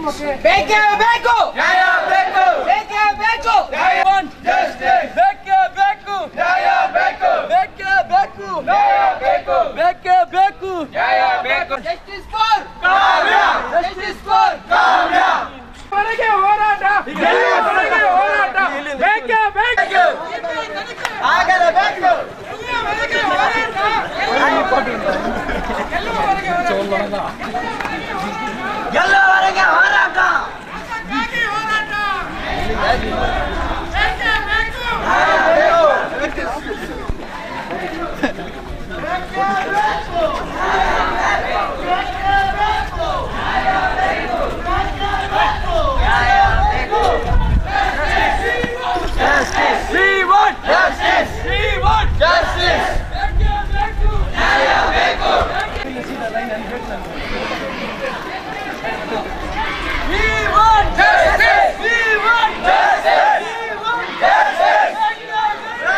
ಬೇಕೇ ಬೇಕು ನ್ಯಾಯ ಬೇಕು ಬೇಕೇ ಬೇಕು Justice. ಬೇಕೇ ಬೇಕು ನ್ಯಾಯ ಬೇಕು ಬೇಕೇ ಬೇಕು ನ್ಯಾಯ ಬೇಕು ಬೇಕೇ ಬೇಕು ನ್ಯಾಯ ಬೇಕು justice for Kavya justice for Kavya ವರೆಗೆ ಹೋರಾಟ ಇಲ್ಲಿಯವರೆಗೆ ಹೋರಾಟ ಬೇಕೇ ಬೇಕು ಆಗಲೇಬೇಕು ಇಲ್ಲಿಯವರೆಗೆ ಹೋರಾಟ ಎಲ್ಲವರೆಗೆ ಹೋರಾಟ ಎಲ್ಲವರೆಗೆ ಹೋರಾಟ ಅದಕ್ಕಾಗಿ ಹೋರಾಟ ಬೇಕೇ ಬೇಕು We want justice. We want justice. We want justice. We want justice. We want justice.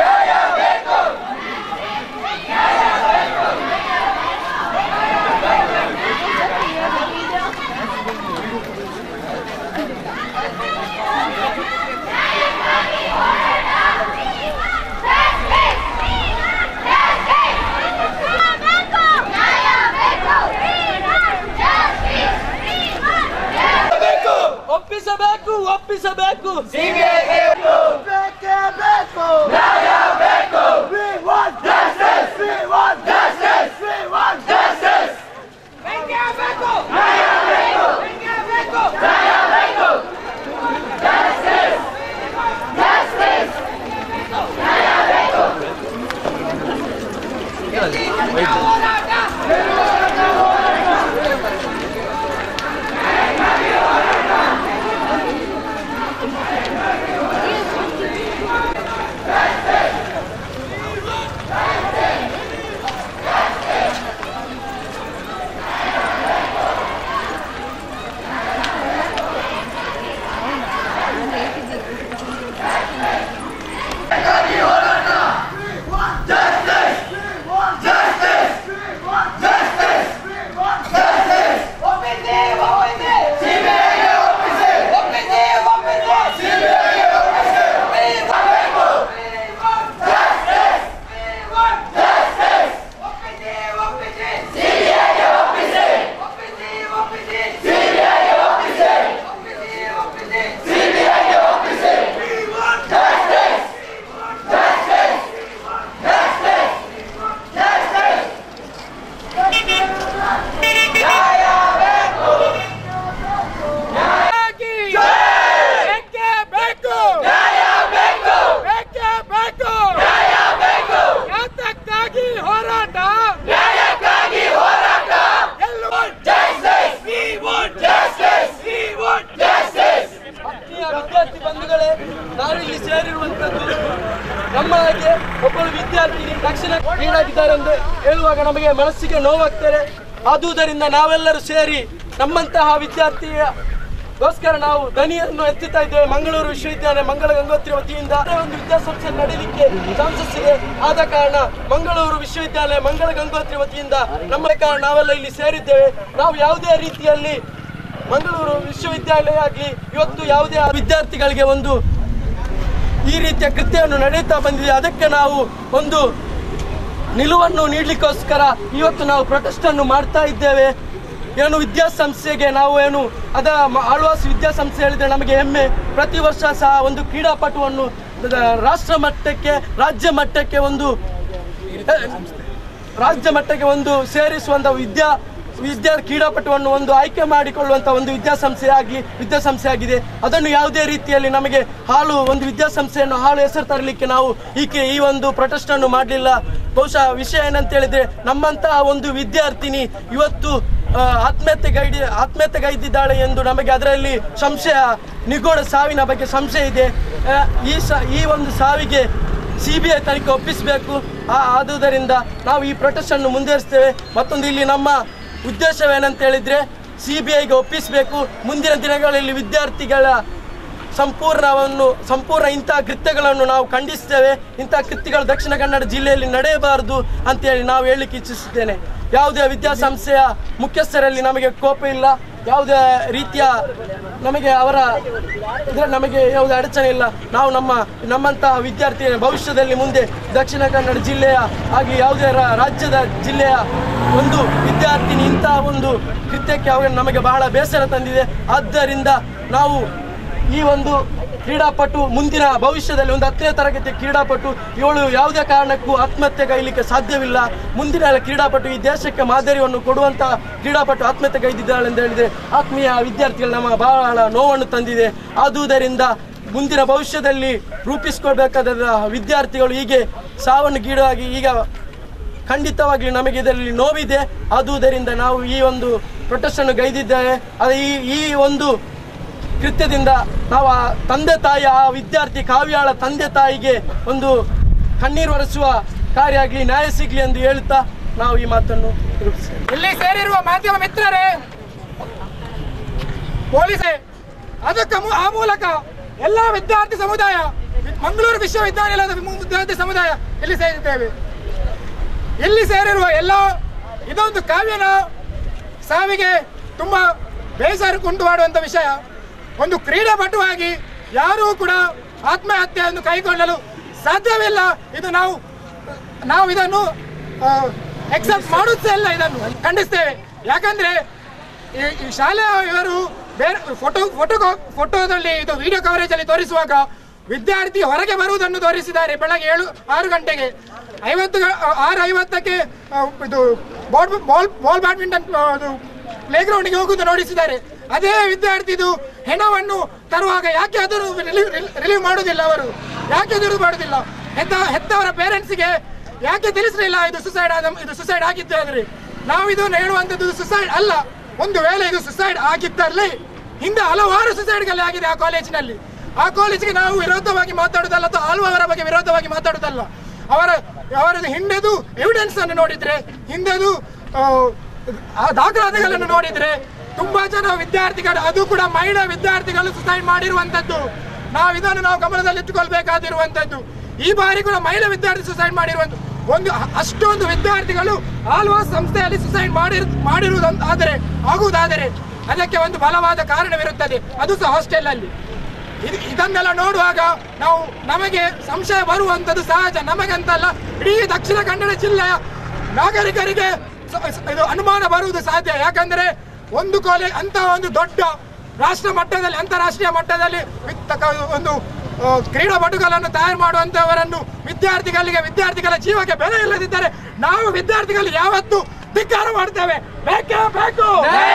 ಒಪ್ಪಿಸಬೇಕು ಒಪ್ಪಿಸಬೇಕು ಬೇಕೇ ಬೇಕು We want justice. We want justice. We want justice. ಬೇಕೇ ಬೇಕು ಬೇಕೇ ಬೇಕು ಒಪ್ಪಿಸಿ ಒಪ್ಪಿಸಿ ಸಿಬಿಐಗೆ ಒಪ್ಪಿಸಿ ಒಪ್ಪಿಸಿ ಒಪ್ಪಿಸಿ ಸಿಬಿಐಗೆ ಒಪ್ಪಿಸಿ We want justice. We want justice. ಒಪ್ಪಿಸಿ ಒಪ್ಪಿಸಿ ಸಿಬಿಐಗೆ ಒಪ್ಪಿಸಿ ಒಪ್ಪಿಸಿ ಒಪ್ಪಿಸಿ ಸಿಬಿಐಗೆ ಒಪ್ಪಿಸಿ ಒಪ್ಪಿಸಿ ಒಪ್ಪಿಸಿ ಸಿಬಿಐಗೆ ಒಪ್ಪಿಸಿ We want justice. We want justice. We want justice. We want justice. ನ್ಯಾಯ ಬೇಕು ಬೇಕೇ ಬೇಕು ನ್ಯಾಯ ಬೇಕು ಬೇಕೇ ಬೇಕು ನ್ಯಾಯ ಬೇಕು ಯಾತಕ್ಕಾಗಿ ಹೋರಾಟ ನ್ಯಾಯಕ್ಕಾಗಿ ಹೋರಾಟ ಎಲ್ಲೂ Justice. We want justice. We want justice. ಆತ್ಮೀಯ ವಿದ್ಯಾರ್ಥಿ ಬಂಧುಗಳೇ ನಾವಿಲ್ಲಿ ಸೇರಿರುವಂತದ್ದು ನಮ್ಮ ಹಾಗೆ ಒಬ್ಬಳು ವಿದ್ಯಾರ್ಥಿನಿ ತಕ್ಷಣ ಈಡಾಗಿದ್ದಾರೆ ಎಂದು ಹೇಳುವಾಗ ನಮಗೆ ಮನಸ್ಸಿಗೆ ನೋವಾಗ್ತಾರೆ ಆದುದರಿಂದ ನಾವೆಲ್ಲರೂ ಸೇರಿ ನಮ್ಮಂತಹ ವಿದ್ಯಾರ್ಥಿಯ ಗೋಸ್ಕರ ನಾವು ದನಿಯನ್ನು ಎತ್ತುತ್ತಾ ಇದ್ದೇವೆ ಮಂಗಳೂರು ವಿಶ್ವವಿದ್ಯಾಲಯ ಮಂಗಳ ಗಂಗೋತ್ರಿ ವತಿಯಿಂದ ಒಂದು ವಿದ್ಯಾಸಂಸ್ಥೆ ನಡೀಲಿಕ್ಕೆ ಚಾನ್ಸಸ್ ಇದೆ ಆದ ಕಾರಣ ಮಂಗಳೂರು ವಿಶ್ವವಿದ್ಯಾಲಯ ಮಂಗಳ ಗಂಗೋತ್ರಿ ವತಿಯಿಂದ ನಮ್ಮ ಕಾರಣ ನಾವೆಲ್ಲ ಇಲ್ಲಿ ಸೇರಿದ್ದೇವೆ ನಾವು ಯಾವುದೇ ರೀತಿಯಲ್ಲಿ ಮಂಗಳೂರು ವಿಶ್ವವಿದ್ಯಾಲಯ ಆಗಲಿ ಇವತ್ತು ಯಾವುದೇ ವಿದ್ಯಾರ್ಥಿಗಳಿಗೆ ಒಂದು ಈ ರೀತಿಯ ಕೃತ್ಯವನ್ನು ನಡೆಯುತ್ತಾ ಬಂದಿದೆ ಅದಕ್ಕೆ ನಾವು ಒಂದು ನಿಲುವನ್ನು ನೀಡಲಿಕ್ಕೋಸ್ಕರ ಇವತ್ತು ನಾವು ಪ್ರೊಟೆಸ್ಟ್ ಅನ್ನು ಮಾಡ್ತಾ ಇದ್ದೇವೆ ಏನು ವಿದ್ಯಾಸಂಸ್ಥೆಗೆ ನಾವು ಏನು ಅದ ಮ- ಆಳ್ವಾಸ್ ವಿದ್ಯಾಸಂಸ್ಥೆ ಹೇಳಿದ್ರೆ ನಮಗೆ ಹೆಮ್ಮೆ ಪ್ರತಿ ವರ್ಷ ಸಹ ಒಂದು ಕ್ರೀಡಾಪಟುವನ್ನು ದ- ರಾಷ್ಟ್ರ ಮಟ್ಟಕ್ಕೆ ರಾಜ್ಯ ಮಟ್ಟಕ್ಕೆ ಒಂದು ರಾಜ್ಯ ಮಟ್ಟಕ್ಕೆ ಒಂದು ಸೇರಿಸುವಂತ ವಿದ್ಯಾ ವಿದ್ಯಾ ಕ್ರೀಡಾಪಟುವನ್ನು ಒಂದು ಆಯ್ಕೆ ಮಾಡಿಕೊಳ್ಳುವಂತ ಒಂದು ವಿದ್ಯಾಸಂಸ್ಥೆ ಆಗಿ ವಿದ್ಯಾಸಂಸ್ಥೆ ಆಗಿದೆ ಅದನ್ನು ಯಾವುದೇ ರೀತಿಯಲ್ಲಿ ನಮಗೆ ಹಾಳು ಒಂದು ವಿದ್ಯಾಸಂಸ್ಥೆಯನ್ನು ಹಾಳು ಹೆಸರು ತರಲಿಕ್ಕೆ ನಾವು ಈಕೆ ಈ ಒಂದು ಪ್ರೊಟೆಸ್ಟ್ ಅನ್ನು ಮಾಡಲಿಲ್ಲ ಬಹುಶಃ ವಿಷಯ ಏನಂತ ಹೇಳಿದ್ರೆ ನಮ್ಮಂತಹ ಒಂದು ವಿದ್ಯಾರ್ಥಿನಿ ಇವತ್ತು ಆ, ಆತ್ಮಹತ್ಯೆಗೈಡಿ ಆತ್ಮಹತ್ಯೆಗೈದಿದ್ದಾಳೆ ಎಂದು ನಮಗೆ ಅದರಲ್ಲಿ ಸಂಶಯ ನಿಗೂಢ ಸಾವಿನ ಬಗ್ಗೆ ಸಂಶಯ ಇದೆ ಆ, ಈ ಸ ಈ ಒಂದು ಸಾವಿಗೆ ಸಿ ಬಿ ಐ ತನಿಖೆ ಒಪ್ಪಿಸಬೇಕು ಆದುದರಿಂದ ನಾವು ಈ ಪ್ರೊಟೆಸ್ಟ್ ಅನ್ನು ಮುಂದುವರಿಸ್ತೇವೆ ಮತ್ತೊಂದು ಇಲ್ಲಿ ನಮ್ಮ ಉದ್ದೇಶವೇನಂತ ಹೇಳಿದ್ರೆ ಸಿ ಬಿ ಐಗೆ ಒಪ್ಪಿಸಬೇಕು ಮುಂದಿನ ದಿನಗಳಲ್ಲಿ ವಿದ್ಯಾರ್ಥಿಗಳ ಸಂಪೂರ್ಣವನ್ನು ಸಂಪೂರ್ಣ ಇಂತಹ ಕೃತ್ಯಗಳನ್ನು ನಾವು ಖಂಡಿಸ್ತೇವೆ ಇಂತಹ ಕೃತ್ಯಗಳು ದಕ್ಷಿಣ ಕನ್ನಡ ಜಿಲ್ಲೆಯಲ್ಲಿ ನಡೆಯಬಾರದು ಅಂತೇಳಿ ನಾವು ಹೇಳಲಿಕ್ಕೆ ಇಚ್ಛಿಸುತ್ತೇನೆ ಯಾವುದೇ ವಿದ್ಯಾಸಂಸ್ಥೆಯ ಮುಖ್ಯಸ್ಥರಲ್ಲಿ ನಮಗೆ ಕೋಪ ಇಲ್ಲ ಯಾವುದೇ ರೀತಿಯ ನಮಗೆ ಅವರ ಇದ್ರೆ ನಮಗೆ ಯಾವುದೇ ಅಡಚಣೆ ಇಲ್ಲ ನಾವು ನಮ್ಮ ನಮ್ಮಂತಹ ವಿದ್ಯಾರ್ಥಿ ಭವಿಷ್ಯದಲ್ಲಿ ಮುಂದೆ ದಕ್ಷಿಣ ಕನ್ನಡ ಜಿಲ್ಲೆಯ ಆಗಲಿ ಯಾವುದೇ ರಾ- ರಾಜ್ಯದ ಜಿಲ್ಲೆಯ ಒಂದು ವಿದ್ಯಾರ್ಥಿನಿ ಇಂತಹ ಒಂದು ಕೃತ್ಯಕ್ಕೆ ಅವರು ನಮಗೆ ಬಹಳ ಬೇಸರ ತಂದಿದೆ ಆದ್ದರಿಂದ ನಾವು ಈ ಒಂದು ಕ್ರೀಡಾಪಟು ಮುಂದಿನ ಭವಿಷ್ಯದಲ್ಲಿ ಒಂದು ಹತ್ತನೇ ತರಗತಿಯ ಕ್ರೀಡಾಪಟು ಇವಳು ಯಾವುದೇ ಕಾರಣಕ್ಕೂ ಆತ್ಮಹತ್ಯೆ ಗೈಲಿಕ್ಕೆ ಸಾಧ್ಯವಿಲ್ಲ ಮುಂದಿನ ಕ್ರೀಡಾಪಟು ಈ ದೇಶಕ್ಕೆ ಮಾದರಿಯನ್ನು ಕೊಡುವಂತಹ ಕ್ರೀಡಾಪಟು ಆತ್ಮಹತ್ಯೆ ಗೈದಿದ್ದಾಳೆ ಅಂತ ಹೇಳಿದ್ರೆ ಆತ್ಮೀಯ ವಿದ್ಯಾರ್ಥಿಗಳು ನಮ್ಮ ಬಹಳ ನೋವನ್ನು ತಂದಿದೆ ಆದುದರಿಂದ ಮುಂದಿನ ಭವಿಷ್ಯದಲ್ಲಿ ರೂಪಿಸಿಕೊಳ್ಬೇಕಾದ ವಿದ್ಯಾರ್ಥಿಗಳು ಹೀಗೆ ಸಾವನ್ನು ಗೀಡಾಗಿ ಈಗ ಖಂಡಿತವಾಗಿ ನಮಗೆ ಇದರಲ್ಲಿ ನೋವಿದೆ ಆದುದರಿಂದ ನಾವು ಈ ಒಂದು ಪ್ರೊಟೆಸ್ಟ್ ಅನ್ನು ಗೈದಿದ್ದೇವೆ ಅದು ಈ ಈ ಒಂದು ಕೃತ್ಯದಿಂದ ನಾವು ಆ ತಂದೆ ತಾಯಿ ಆ ವಿದ್ಯಾರ್ಥಿ ಕಾವ್ಯಾಳ ತಂದೆ ತಾಯಿಗೆ ಒಂದು ಕಣ್ಣೀರು ಒರೆಸುವ ಕಾರ್ಯ ಆಗಲಿ ನ್ಯಾಯ ಸಿಗಲಿ ಎಂದು ಹೇಳುತ್ತಾ ನಾವು ಈ ಮಾತನ್ನು ನಿರೂಪಿಸ್ತೇವೆ ಇಲ್ಲಿ ಸೇರಿರುವ ಮಾಧ್ಯಮ ಮಿತ್ರರೇ ಪೊಲೀಸೇ ಅದಕ್ಕೆ ಮು- ಆ ಮೂಲಕ ಎಲ್ಲ ವಿದ್ಯಾರ್ಥಿ ಸಮುದಾಯ ಮಂಗಳೂರು ವಿಶ್ವವಿದ್ಯಾನಿಲಯದ ಮು- ವಿದ್ಯಾರ್ಥಿ ಸಮುದಾಯ ಇಲ್ಲಿ ಸೇರಿದ್ದೇವೆ ಇಲ್ಲಿ ಸೇರಿರುವ ಎಲ್ಲ ಇದೊಂದು ಕಾವ್ಯನ ಸಾವಿಗೆ ತುಂಬ ಬೇಸರ ಉಂಟು ಮಾಡುವಂಥ ವಿಷಯ ಒಂದು ಕ್ರೀಡಾಪಟುವಾಗಿ ಯಾರೂ ಕೂಡ ಆತ್ಮಹತ್ಯೆಯನ್ನು ಕೈಗೊಳ್ಳಲು ಸಾಧ್ಯವಿಲ್ಲ ಇದು ನಾವು ನಾವು ಇದನ್ನು ಎಕ್ಸೆಪ್ಟ್ ಮಾಡುತ್ತೇ ಇಲ್ಲ ಇದನ್ನು ಖಂಡಿಸ್ತೇವೆ ಯಾಕಂದ್ರೆ ಈ ಈ ಶಾಲೆಯ ಇವರು ಬೇರೆ ಫೋಟೋ ಫೋಟೋ ಫೋಟೋದಲ್ಲಿ ಇದು ವಿಡಿಯೋ ಕವರೇಜ್ ಅಲ್ಲಿ ತೋರಿಸುವಾಗ ವಿದ್ಯಾರ್ಥಿ ಹೊರಗೆ ಬರುವುದನ್ನು ತೋರಿಸಿದ್ದಾರೆ ಬೆಳಗ್ಗೆ ಏಳು ಆರು ಗಂಟೆಗೆ ಐವತ್ತು ಗ- ಆರು ಐವತ್ತಕ್ಕೆ ಆ, ಇದು ಬಾಲ್ ಬಾಲ್ ಬಾಲ್ ಬ್ಯಾಡ್ಮಿಂಟನ್ ಆ, ಅದು ಪ್ಲೇ ಗ್ರೌಂಡ್ಗೆ ಹೋಗುವುದು ನೋಡಿಸಿದ್ದಾರೆ ಅದೇ ವಿದ್ಯಾರ್ಥಿದು ಹೆಣವನ್ನು ತರುವಾಗ ಯಾಕೆ ಅದನ್ನು ರಿಲೀವ್ ಮಾಡುವುದಿಲ್ಲ ಅವರು ಯಾಕೆ ಎದುರು ಮಾಡುವುದಿಲ್ಲ ಹೆತ್ತ ಹೆತ್ತವರ ಪೇರೆಂಟ್ಸ್ಗೆ ಯಾಕೆ ತಿಳಿಸಲಿಲ್ಲ ಇದು ಸುಸೈಡ್ ಆದ ಇದು ಸುಸೈಡ್ ಆಗಿದ್ದು ಅಂದ್ರೆ ನಾವು ಇದನ್ನು ಹೇಳುವಂಥದ್ದು ಸುಸೈಡ್ ಅಲ್ಲ ಒಂದು ವೇಳೆ ಇದು ಸುಸೈಡ್ ಆಗಿದ್ದಲ್ಲಿ ಹಿಂದೆ ಹಲವಾರು ಸುಸೈಡ್ಗಳು ಆಗಿದೆ ಆ ಕಾಲೇಜಿನಲ್ಲಿ ಆ ಕಾಲೇಜಿಗೆ ನಾವು ವಿರೋಧವಾಗಿ ಮಾತಾಡುವುದಲ್ಲ ಅಥವಾ ಆಳ್ವವರ ಬಗ್ಗೆ ವಿರೋಧವಾಗಿ ಮಾತಾಡುವುದಲ್ಲ ಅವರ ಅವರದ್ದು ಹಿಂದೆದು ಎವಿಡೆನ್ಸ್ ಅನ್ನು ನೋಡಿದ್ರೆ ಹಿಂದೆದು ಆ, ಆ ದಾಖಲಾತಿಗಳನ್ನು ನೋಡಿದ್ರೆ ತುಂಬಾ ಜನ ವಿದ್ಯಾರ್ಥಿಗಳು ಅದು ಕೂಡ ಮಹಿಳಾ ವಿದ್ಯಾರ್ಥಿಗಳು ಸುಸೈಡ್ ಮಾಡಿರುವಂತದ್ದು ನಾವು ಇದನ್ನು ನಾವು ಗಮನದಲ್ಲಿಟ್ಟುಕೊಳ್ಬೇಕಾದಿರುವಂತದ್ದು ಈ ಬಾರಿ ಕೂಡ ಮಹಿಳಾ ವಿದ್ಯಾರ್ಥಿ ಸುಸೈಡ್ ಮಾಡಿರುವಂತ ಒಂದು ಅ- ಅಷ್ಟೊಂದು ವಿದ್ಯಾರ್ಥಿಗಳು ಆಲ್ವಾಸ್ ಸಂಸ್ಥೆಯಲ್ಲಿ ಸುಸೈಡ್ ಮಾಡಿರ್ ಮಾಡಿರುವುದು ಆದರೆ ಆಗುವುದಾದರೆ ಅದಕ್ಕೆ ಒಂದು ಬಲವಾದ ಕಾರಣವಿರುತ್ತದೆ ಅದು ಸಹ ಹಾಸ್ಟೆಲ್ ಅಲ್ಲಿ ಇದು ಇದನ್ನೆಲ್ಲ ನೋಡುವಾಗ ನಾವು ನಮಗೆ ಸಂಶಯ ಬರುವಂಥದ್ದು ಸಹಜ ನಮಗಂತಲ್ಲ ಇಡೀ ದಕ್ಷಿಣ ಕನ್ನಡ ಜಿಲ್ಲೆಯ ನಾಗರಿಕರಿಗೆ ಸ- ಸ- ಇದು ಅನುಮಾನ ಬರುವುದು ಸಾಧ್ಯ ಯಾಕಂದ್ರೆ ಒಂದು ಕಾಲೇಜ್ ಅಂತ ಒಂದು ದೊಡ್ಡ ರಾಷ್ಟ್ರ ಮಟ್ಟದಲ್ಲಿ ಅಂತಾರಾಷ್ಟ್ರೀಯ ಮಟ್ಟದಲ್ಲಿ ವಿತ್- ಕ- ಒಂದು ಆ, ಕ್ರೀಡಾಪಟುಗಳನ್ನು ತಯಾರು ಮಾಡುವಂತವರನ್ನು ವಿದ್ಯಾರ್ಥಿಗಳಿಗೆ ವಿದ್ಯಾರ್ಥಿಗಳ ಜೀವಕ್ಕೆ ಬೆಲೆ ಇಲ್ಲದಿದ್ದರೆ ನಾವು ವಿದ್ಯಾರ್ಥಿಗಳು ಯಾವತ್ತು ಧಿಕ್ಕಾರ ಮಾಡ್ತೇವೆ ಬೇಕೇ ಬೇಕು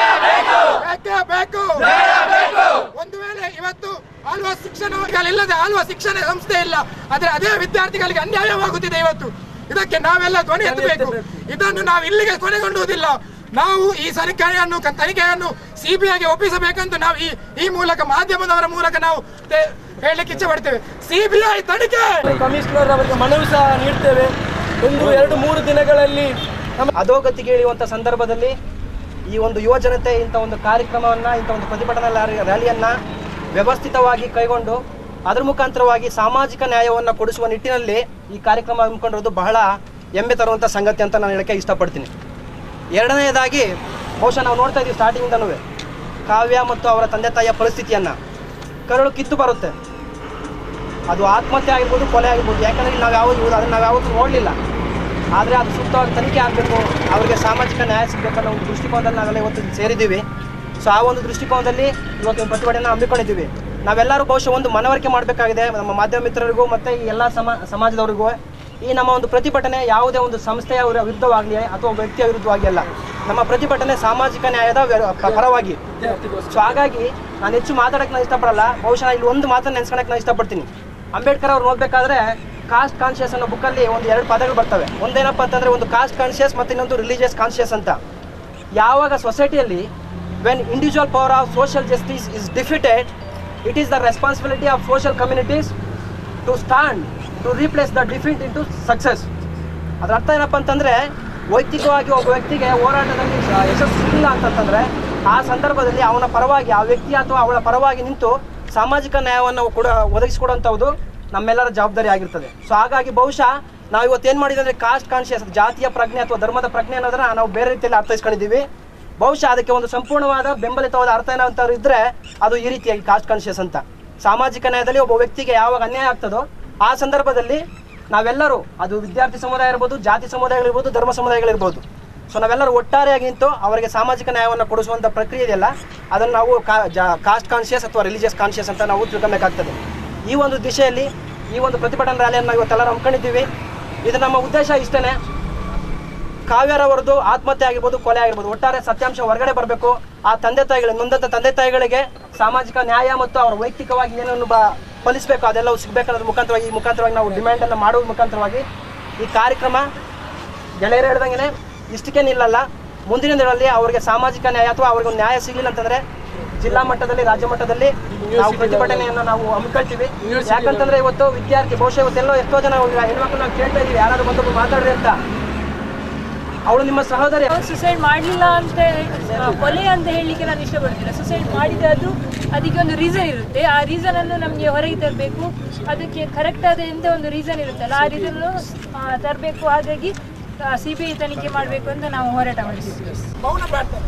ಬೇಕೇ ಬೇಕು ಒಂದು ವೇಳೆ ಇವತ್ತು ಆಲ್ವಾ ಶಿಕ್ಷಣ ಇಲ್ಲದೆ ಆಲ್ವಾ ಶಿಕ್ಷಣ ಸಂಸ್ಥೆ ಇಲ್ಲ ಆದ್ರೆ ಅದೇ ವಿದ್ಯಾರ್ಥಿಗಳಿಗೆ ಅನ್ಯಾಯವಾಗುತ್ತಿದೆ ಇವತ್ತು ಇದಕ್ಕೆ ನಾವೆಲ್ಲ ಧ್ವನಿ ಎತ್ತಬೇಕು ಇದನ್ನು ನಾವು ಇಲ್ಲಿಗೆ ಕೊನೆಗೊಂಡುವುದಿಲ್ಲ ನಾವು ಈ ತನಿಖೆಯನ್ನು ತನಿಖೆಯನ್ನು ಸಿಬಿಐಗೆ ಒಪ್ಪಿಸಬೇಕಂತ ನಾವು ಈ ಈ ಮೂಲಕ ಮಾಧ್ಯಮದವರ ಮೂಲಕ ನಾವು ತೆ- ಹೇಳಲಿಕ್ಕೆ ಇಚ್ಛೆ ಪಡ್ತೇವೆ ಸಿಬಿಐ ತನಿಖೆ ಕಮಿಷನರ್ ಅವರಿಗೆ ಮನವಿ ಸಹ ನೀಡ್ತೇವೆ ಒಂದು ಎರಡು ಮೂರು ದಿನಗಳಲ್ಲಿ ನಮ್ಮ ಅಧೋಗತಿಗೆ ಇಳಿಯುವಂಥ ಸಂದರ್ಭದಲ್ಲಿ ಈ ಒಂದು ಯುವ ಜನತೆ ಇಂಥ ಒಂದು ಕಾರ್ಯಕ್ರಮವನ್ನು ಇಂಥ ಒಂದು ಪ್ರತಿಭಟನಾ ರ್ಯಾಲಿ- ರ್ಯಾಲಿಯನ್ನ ವ್ಯವಸ್ಥಿತವಾಗಿ ಕೈಗೊಂಡು ಅದರ ಮುಖಾಂತರವಾಗಿ ಸಾಮಾಜಿಕ ನ್ಯಾಯವನ್ನು ಕೊಡಿಸುವ ನಿಟ್ಟಿನಲ್ಲಿ ಈ ಕಾರ್ಯಕ್ರಮ ಹಮ್ಮಿಕೊಂಡಿರೋದು ಬಹಳ ಹೆಮ್ಮೆ ತರುವಂಥ ಸಂಗತಿ ಅಂತ ನಾನು ಹೇಳಕ್ಕೆ ಇಷ್ಟಪಡ್ತೀನಿ ಎರಡನೆಯದಾಗಿ ಬಹುಶಃ ನಾವು ನೋಡ್ತಾ ಇದ್ದೀವಿ ಸ್ಟಾರ್ಟಿಂಗ್ದನೂ ಕಾವ್ಯ ಮತ್ತು ಅವರ ತಂದೆ ತಾಯಿಯ ಪರಿಸ್ಥಿತಿಯನ್ನು ಕರಳು ಕಿತ್ತು ಬರುತ್ತೆ ಅದು ಆತ್ಮಹತ್ಯೆ ಆಗಿರ್ಬೋದು ಕೊಲೆ ಆಗಿರ್ಬೋದು ಯಾಕಂದ್ರೆ ಇಲ್ಲಿ ನಾವು ಯಾವ ಅದನ್ನು ನಾವು ಯಾವತ್ತೂ ನೋಡಲಿಲ್ಲ ಆದರೆ ಅದು ಸೂಕ್ತವಾಗಿ ತನಿಖೆ ಆಗಬೇಕು ಅವರಿಗೆ ಸಾಮಾಜಿಕ ನ್ಯಾಯ ಸಿಗಬೇಕು ಅನ್ನೋ ಒಂದು ದೃಷ್ಟಿಕೋನದಲ್ಲಿ ನಾವೆಲ್ಲ ಇವತ್ತು ಇಲ್ಲಿ ಸೇರಿದ್ದೀವಿ ಸೊ ಆ ಒಂದು ದೃಷ್ಟಿಕೋನದಲ್ಲಿ ಇವತ್ತು ಒಂದು ಪ್ರತಿಭಟನೆ ಹಮ್ಮಿಕೊಂಡಿದ್ದೀವಿ ನಾವೆಲ್ಲರೂ ಬಹುಶಃ ಒಂದು ಮನವರಿಕೆ ಮಾಡಬೇಕಾಗಿದೆ ನಮ್ಮ ಮಾಧ್ಯಮ ಮಿತ್ರರಿಗೂ ಮತ್ತು ಈ ಎಲ್ಲ ಸಮ ಸಮಾಜದವರಿಗೂ ಈ ನಮ್ಮ ಒಂದು ಪ್ರತಿಭಟನೆ ಯಾವುದೇ ಒಂದು ಸಂಸ್ಥೆಯ ವಿರ- ವಿರುದ್ಧವಾಗಲಿ ಅಥವಾ ವ್ಯಕ್ತಿಯ ವಿರುದ್ಧವಾಗಿ ಅಲ್ಲ ನಮ್ಮ ಪ್ರತಿಭಟನೆ ಸಾಮಾಜಿಕ ನ್ಯಾಯದ ವ್ಯ- ಪ- ಪರವಾಗಿ ಸೊ ಹಾಗಾಗಿ ನಾನು ಹೆಚ್ಚು ಮಾತಾಡಕ್ಕೆ ನಾನು ಇಷ್ಟಪಡಲ್ಲ ಬಹುಶಃ ಇಲ್ಲಿ ಒಂದು ಮಾತನ್ನು ನೆನೆಸ್ಕೊಳಕ್ಕೆ ನಾನು ಇಷ್ಟಪಡ್ತೀನಿ ಅಂಬೇಡ್ಕರ್ ಅವ್ರು ಓದಬೇಕಾದ್ರೆ ಕಾಸ್ಟ್ ಕಾನ್ಶಿಯಸ್ ಅನ್ನೋ ಬುಕ್ಕಲ್ಲಿ ಒಂದು ಎರಡು ಪದಗಳು ಬರ್ತವೆ ಒಂದೇನಪ್ಪ ಅಂತಂದ್ರೆ ಒಂದು ಕಾಸ್ಟ್ ಕಾನ್ಶಿಯಸ್ ಮತ್ತು ಇನ್ನೊಂದು ರಿಲಿಜಿಯಸ್ ಕಾನ್ಶಿಯಸ್ ಅಂತ ಯಾವಾಗ ಸೊಸೈಟಿಯಲ್ಲಿ when individual power of social justice is defeated it is the responsibility of social communities to stand to replace the defeat into success ಅದರ ಅರ್ಥ ಏನಪ್ಪ ಅಂತಂದ್ರೆ ವೈಯಕ್ತಿಕವಾಗಿ ಒಬ್ಬ ವ್ಯಕ್ತಿಗೆ ಹೋರಾಟದಲ್ಲಿ ಸ- ಯಶಸ್ಸು ಇಲ್ಲ ಅಂತಂತಂದ್ರೆ ಆ ಸಂದರ್ಭದಲ್ಲಿ ಅವನ ಪರವಾಗಿ ಆ ವ್ಯಕ್ತಿ ಅಥವಾ ಅವಳ ಪರವಾಗಿ ನಿಂತು ಸಾಮಾಜಿಕ ನ್ಯಾಯವನ್ನು ಕೂಡ ಒದಗಿಸಿಕೊಡುವಂಥದ್ದು ನಮ್ಮೆಲ್ಲರ ಜವಾಬ್ದಾರಿ ಆಗಿರ್ತದೆ ಸೊ ಹಾಗಾಗಿ ಬಹುಶಃ ನಾವು ಇವತ್ತು ಏನು ಮಾಡಿದ್ರೆ ಕಾಸ್ಟ್ ಕಾನ್ಶಿಯಸ್ ಜಾತಿಯ ಪ್ರಜ್ಞೆ ಅಥವಾ ಧರ್ಮದ ಪ್ರಜ್ಞೆ ಅನ್ನೋದನ್ನ ನಾವು ಬೇರೆ ರೀತಿಯಲ್ಲಿ ಅರ್ಥೈಸ್ಕೊಂಡಿದ್ದೀವಿ ಬಹುಶಃ ಅದಕ್ಕೆ ಒಂದು ಸಂಪೂರ್ಣವಾದ ಬೆಂಬಲಿತವಾದ ಅರ್ಥ ಏನಂತ ಇದ್ರೆ ಅದು ಈ ರೀತಿಯಾಗಿ ಕಾಸ್ಟ್ ಕಾನ್ಶಿಯಸ್ ಅಂತ ಸಾಮಾಜಿಕ ನ್ಯಾಯದಲ್ಲಿ ಒಬ್ಬ ವ್ಯಕ್ತಿಗೆ ಯಾವಾಗ ಅನ್ಯಾಯ ಆಗ್ತದೋ ಆ ಸಂದರ್ಭದಲ್ಲಿ ನಾವೆಲ್ಲರೂ ಅದು ವಿದ್ಯಾರ್ಥಿ ಸಮುದಾಯ ಇರ್ಬೋದು ಜಾತಿ ಸಮುದಾಯಗಳಿರ್ಬೋದು ಧರ್ಮ ಸಮುದಾಯಗಳಿರ್ಬೋದು ಸೊ ನಾವೆಲ್ಲರೂ ಒಟ್ಟಾರೆಯಾಗಿ ನಿಂತು ಅವರಿಗೆ ಸಾಮಾಜಿಕ ನ್ಯಾಯವನ್ನು ಕೊಡಿಸುವಂಥ ಪ್ರಕ್ರಿಯೆ ಇದೆಯಲ್ಲ ಅದನ್ನು ನಾವು ಕಾಸ್ಟ್ ಕಾನ್ಶಿಯಸ್ ಅಥವಾ ರಿಲಿಜಿಯಸ್ ಕಾನ್ಶಿಯಸ್ ಅಂತ ನಾವು ತಿಳ್ಕೊಬೇಕಾಗ್ತದೆ ಈ ಒಂದು ದಿಶೆಯಲ್ಲಿ ಈ ಒಂದು ಪ್ರತಿಭಟನಾ ರ್ಯಾಲಿಯನ್ನು ನಾವು ಇವತ್ತೆಲ್ಲರೂ ಹಮ್ಮಿಕೊಂಡಿದ್ದೀವಿ ಇದು ನಮ್ಮ ಉದ್ದೇಶ ಇಷ್ಟೇ ಕಾವ್ಯರವರದು ಆತ್ಮಹತ್ಯೆ ಆಗಿರ್ಬೋದು ಕೊಲೆ ಆಗಿರ್ಬೋದು ಒಟ್ಟಾರೆ ಸತ್ಯಾಂಶ ಹೊರಗಡೆ ಬರಬೇಕು ಆ ತಂದೆ ತಾಯಿಗಳು ನೊಂದಂತ ತಂದೆ ತಾಯಿಗಳಿಗೆ ಸಾಮಾಜಿಕ ನ್ಯಾಯ ಮತ್ತು ಅವರ ವೈಯಕ್ತಿಕವಾಗಿ ಏನನ್ನು ಬ ಫಲಿಸಬೇಕು ಅದೆಲ್ಲವೂ ಸಿಗಬೇಕನ್ನೋದ್ರ ಮುಖಾಂತರವಾಗಿ ಈ ಮುಖಾಂತರವಾಗಿ ನಾವು ಡಿಮ್ಯಾಂಡನ್ನು ಮಾಡೋದ್ರ ಮುಖಾಂತರವಾಗಿ ಈ ಕಾರ್ಯಕ್ರಮ ಗೆಳೆಯರು ಹೇಳ್ದಂಗೆ ಇಷ್ಟಕ್ಕೆ ನಿಲ್ಲಲ್ಲ ಮುಂದಿನ ದಿನಗಳಲ್ಲಿ ಅವರಿಗೆ ಸಾಮಾಜಿಕ ನ್ಯಾಯ ಅಥವಾ ಅವ್ರಿಗೆ ಒಂದು ನ್ಯಾಯ ಸಿಗಲಿಲ್ಲ ಅಂತಂದ್ರೆ ಜಿಲ್ಲಾ ಮಟ್ಟದಲ್ಲಿ ರಾಜ್ಯ ಮಟ್ಟದಲ್ಲಿ ನಾವು ಪ್ರತಿಭಟನೆಯನ್ನು ನಾವು ಹಮ್ಮಿಕೊಳ್ತೀವಿ ಯಾಕಂತಂದ್ರೆ ಇವತ್ತು ವಿದ್ಯಾರ್ಥಿ ಬಹುಶಃ ಇವತ್ತೆಲ್ಲೋ ಎಷ್ಟೋ ಜನ ಈಗ ಹೆಣ್ಮಕ್ಳು ನಾವು ಕೇಳ್ತಾ ಇದೀವಿ ಯಾರಾದ್ರೂ ಬಂದು ಮಾತಾಡ್ರಿ ಅಂತ ಅವಳು ನಿಮ್ಮ ಸಹೋದರಿ ಸುಸೈಡ್ ಮಾಡಲಿಲ್ಲ ಅಂತ ಆ, ಕೊಲೆ ಅಂತ ಹೇಳಲಿಕ್ಕೆ ನಾನು ಇಷ್ಟಪಡ್ತಿಲ್ಲ ಸುಸೈಡ್ ಮಾಡಿದ್ರೆ ಅದು ಅದಕ್ಕೆ ಒಂದು ರೀಸನ್ ಇರುತ್ತೆ ಆ ರೀಸನ್ ಅನ್ನು ನಮಗೆ ಹೊರಗೆ ತರಬೇಕು ಅದಕ್ಕೆ ಕರೆಕ್ಟ್ ಆದ ಎಂತ ಒಂದು ರೀಸನ್ ಇರುತ್ತಲ್ಲ ಆ ರೀಸನ್ ತರಬೇಕು ಹಾಗಾಗಿ ಸಿ ಬಿ ಐ ತನಿಖೆ ಮಾಡಬೇಕು ಅಂತ ನಾವು ಹೋರಾಟ ಮಾಡ್ತಿದ್ವಿ ಮೌನ ಪ್ರಾರ್ಥನೆ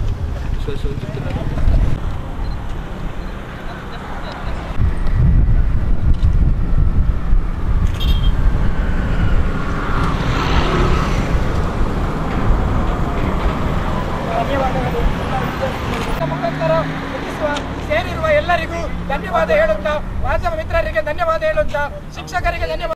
ಧನ್ಯವಾದಗಳು ಮುಖಾಂತರ ಮುಗಿಸುವ ಸೇರಿರುವ ಎಲ್ಲರಿಗೂ ಧನ್ಯವಾದ ಹೇಳುತ್ತಾ ಮಾಧ್ಯಮ ಮಿತ್ರರಿಗೆ ಧನ್ಯವಾದ ಹೇಳುತ್ತಾ ಶಿಕ್ಷಕರಿಗೆ ಧನ್ಯವಾದ